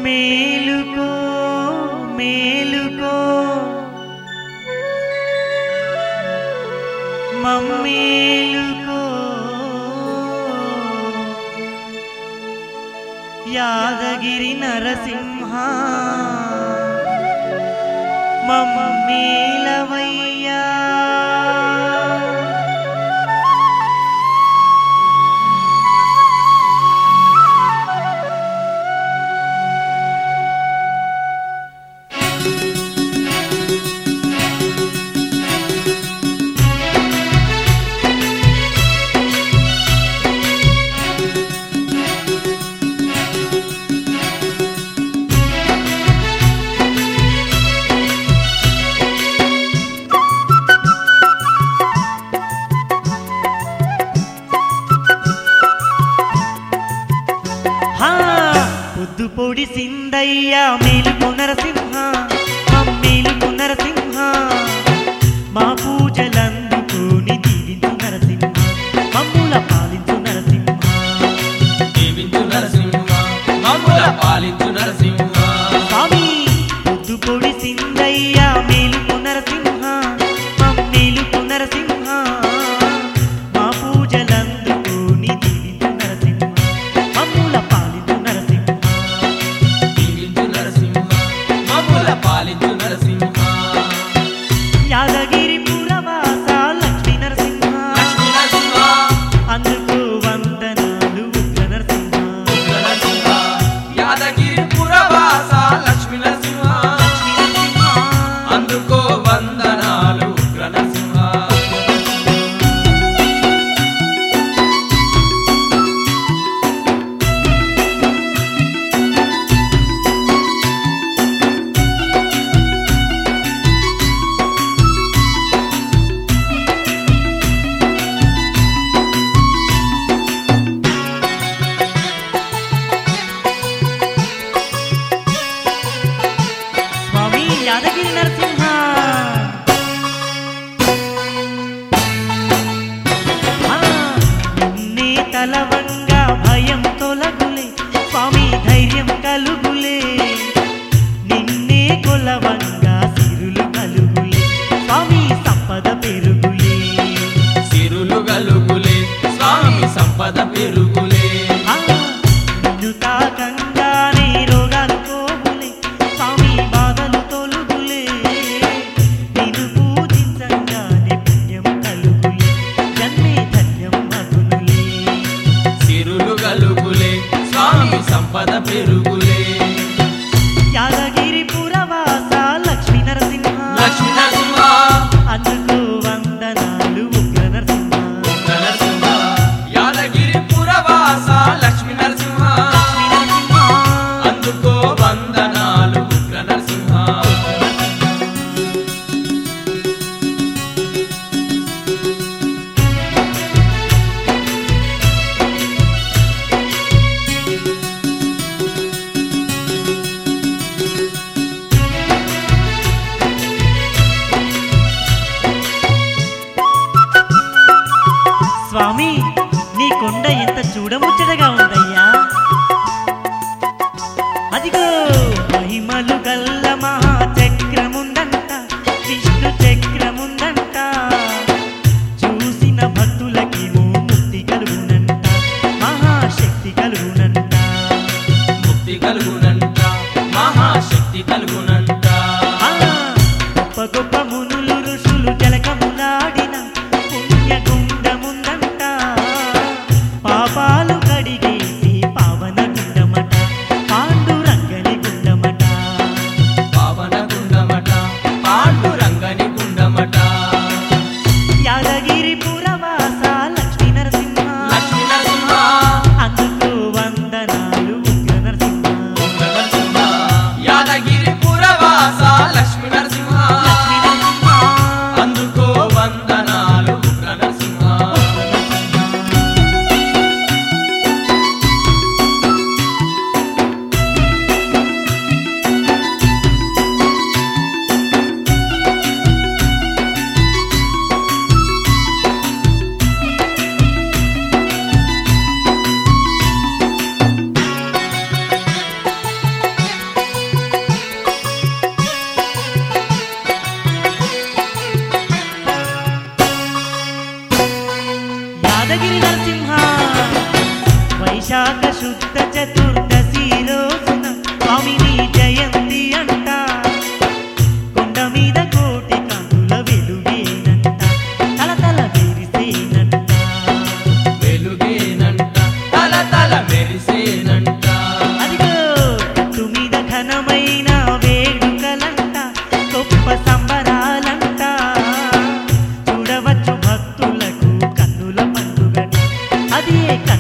మేలుకో మేలుకో మమ్మేలుకో యాదగిరి నరసింహ మమ్మేలవయ్యా హా పొద్దు పొడి సిందయ్య మేలుకు నరసింహ మమ్మేలుకు నరసింహ మా పూజలందుకుని దీవించు నరసింహ మమ్ముల పాలించు నరసింహ దీవించు నరసింహ మమ్ముల పాలించు నరసింహ స్వామి పొద్దు పొడి సిందయ్య మేలుకు నరసింహ మమ్మేలుకు నరసింహ మా పూజలందుకుని దీవించు నరసింహ మమ్ముల పాలించు నరసింహ దీవించు నరసింహ మమ్ముల పాలించు నరసింహ యాదగిరి పురవాస లక్ష్మీ నరసింహ లక్ష్మీ నరసింహ అందుకు వందనాలు ఉగ్ర నరసింహ ఉగ్ర నరసింహ యాదగిరి పురవాస లక్ష్మీ నరసింహ లక్ష్మీ నరసింహ అందుకో వందనాలు ఉగ్ర నరసింహ స్వామి యాదగిరి నరసింహ ఆ, నిన్నే తలవంగా భయం తొలగులే స్వామి ధైర్యం కలుగులే నిన్నే కొలవంగా సిరులు కలుగులే స్వామి సంపద పెరుగులే సిరులు గలుగులే స్వామి సంపద పెరుగులే ఆ, నిన్ను తాకంగానే రోగాలు పోగులే స్వామి బాధలు తొలుగులే నిన్ను పూజించంగానే పుణ్యం కలుగులే జన్మే ధన్యం మగునులే సిరులు గలుగులే స్వామి సంపద పెరుగులే యాదగిరి పురవాస లక్ష్మీ నరసింహ లక్ష్మీ నరసింహ అందుకు వందనాలు ఉగ్ర నరసింహ ఉగ్ర నరసింహ యాదగిరి పురవాస లక్ష్మీ నరసింహ లక్ష్మీ నరసింహ అందుకో వందనాలు ఉగ్ర నరసింహ స్వామి నీ కొండ ఎంత చూడముచ్చటగా ఉందయ్యా అదిగో మహిమలు గల్ల మహా చక్రముందంట విష్ణు చక్రముందంట చూసిన భక్తులకి ముక్తి కలుగునంట మహాశక్తి కలుగునంట ముక్తి కలుగునంట మహాశక్తి కలుగునంట ఆ, గొప్ప గొప్ప మునులు ఋషులు జలకములాడిన పుణ్యగుండముందంట పాపాలు కడిగేసి పావన గుండమట పాండురంగని గుండమట పావన గుండమట పాండురంగని గుండమట యాదగిరి పురవాస లక్ష్మీ నరసింహ లక్ష్మీ నరసింహ అందుకు వందనాలు ఉగ్ర నరసింహ ఉగ్ర నరసింహ యాదగిరి యాదగిరి నరసింహ వైశాఖ శుద్ధ చతుర్దశి రోజున స్వామిని జయంతి అంట కొండ మీద కోటి కనుల వెలుగేనంట తలతల మెరిసేనంట వెలుగేనంట తల తల మెరిసేనంట అదిగో కట్టు మీద ఘనమైన వేడుకలంట గొప్ప సంబరాలంట చూడవచ్చు భక్తులకు కన్నుల పండుగట అది ఏ